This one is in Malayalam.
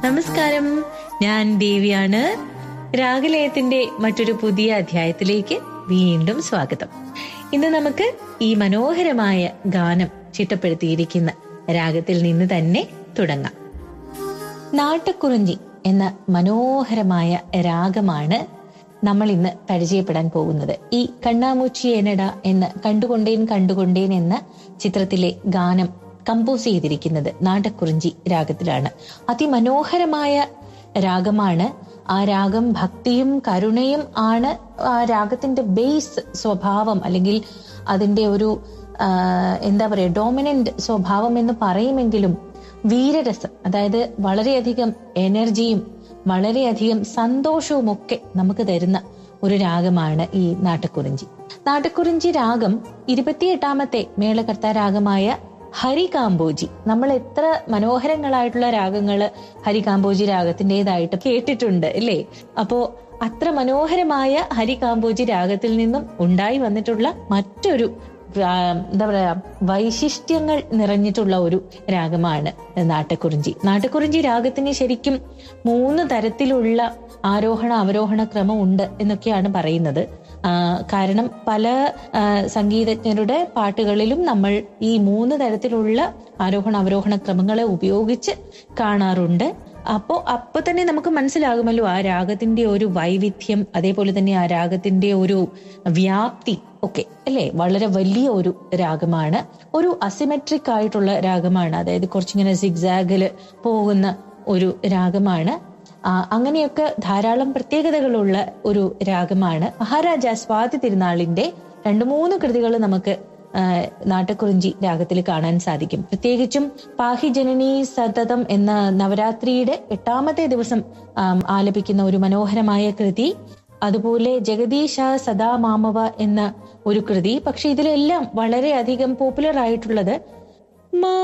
നമസ്കാരം ഞാൻ ദേവിയാണ് രാഗലയത്തിന്റെ മറ്റൊരു പുതിയ അധ്യായത്തിലേക്ക് വീണ്ടും സ്വാഗതം ഇന്ന് നമുക്ക് ഈ മനോഹരമായ ഗാനം ചിട്ടപ്പെടുത്തിയിരിക്കുന്ന രാഗത്തിൽ നിന്ന് തന്നെ തുടങ്ങാം നാട്ടുകുറിഞ്ചി എന്ന മനോഹരമായ രാഗമാണ് നമ്മൾ ഇന്ന് പരിചയപ്പെടാൻ പോകുന്നത് ഈ കണ്ണാമൂച്ചി എനട എന്ന കണ്ടുകൊണ്ടേൻ കണ്ടുകൊണ്ടേൻ എന്ന ചിത്രത്തിലെ ഗാനം കമ്പോസ് ചെയ്തിരിക്കുന്നത് നാടക്കുറിഞ്ചി രാഗത്തിലാണ് അതിമനോഹരമായ രാഗമാണ് ആ രാഗം ഭക്തിയും കരുണയും ആണ് ആ രാഗത്തിന്റെ ബേസ് സ്വഭാവം അല്ലെങ്കിൽ അതിന്റെ ഒരു ആ, എന്താ പറയുക ഡോമിനന്റ് സ്വഭാവം എന്ന് പറയുമെങ്കിലും വീരരസം അതായത് വളരെയധികം എനർജിയും വളരെയധികം സന്തോഷവും ഒക്കെ നമുക്ക് തരുന്ന ഒരു രാഗമാണ് ഈ നാട്ടക്കുറിഞ്ചി നാട്ടക്കുറിഞ്ചി രാഗം ഇരുപത്തിയെട്ടാമത്തെ മേളകർത്ത രാഗമായ ഹരികാംബോജി നമ്മൾ എത്ര മനോഹരങ്ങളായിട്ടുള്ള രാഗങ്ങള് ഹരികാംബോജി രാഗത്തിൻ്റെതായിട്ട് കേട്ടിട്ടുണ്ട് അല്ലേ അപ്പോ അത്ര മനോഹരമായ ഹരികാംബോജി രാഗത്തിൽ നിന്നും ഉണ്ടായി വന്നിട്ടുള്ള മറ്റൊരു ആ, എന്താ പറയാ വൈശിഷ്ട്യങ്ങൾ നിറഞ്ഞിട്ടുള്ള ഒരു രാഗമാണ് നാട്ടക്കുറിഞ്ചി നാട്ടക്കുറിഞ്ചി രാഗത്തിന് ശരിക്കും മൂന്ന് തരത്തിലുള്ള ആരോഹണ അവരോഹണ ക്രമം ഉണ്ട് എന്നൊക്കെയാണ് പറയുന്നത് ആ, കാരണം പല ആ, സംഗീതജ്ഞരുടെ പാട്ടുകളിലും നമ്മൾ ഈ മൂന്ന് തരത്തിലുള്ള ആരോഹണ അവരോഹണ ക്രമങ്ങളെ ഉപയോഗിച്ച് കാണാറുണ്ട് അപ്പോ അപ്പൊ തന്നെ നമുക്ക് മനസ്സിലാകുമല്ലോ ആ രാഗത്തിന്റെ ഒരു വൈവിധ്യം അതേപോലെ തന്നെ ആ രാഗത്തിന്റെ ഒരു വ്യാപ്തി ഒക്കെ അല്ലെ വളരെ വലിയ ഒരു രാഗമാണ് ഒരു അസിമെട്രിക് ആയിട്ടുള്ള രാഗമാണ് അതായത് കുറച്ചിങ്ങനെ സിഗ്സാഗില് പോകുന്ന ഒരു രാഗമാണ് ആ, അങ്ങനെയൊക്കെ ധാരാളം പ്രത്യേകതകളുള്ള ഒരു രാഗമാണ് മഹാരാജ സ്വാതി തിരുനാളിന്റെ രണ്ടു മൂന്ന് കൃതികൾ നമുക്ക് ആ, നാട്ടക്കുറിഞ്ചി രാഗത്തിൽ കാണാൻ സാധിക്കും പ്രത്യേകിച്ചും പാഹി ജനനി സതതം എന്ന നവരാത്രിയുടെ എട്ടാമത്തെ ദിവസം ആം, ആലപിക്കുന്ന ഒരു മനോഹരമായ കൃതി അതുപോലെ ജഗദീശ സദാ മാമവ എന്ന ഒരു കൃതി പക്ഷെ ഇതിലെല്ലാം വളരെയധികം പോപ്പുലർ ആയിട്ടുള്ളത് മാ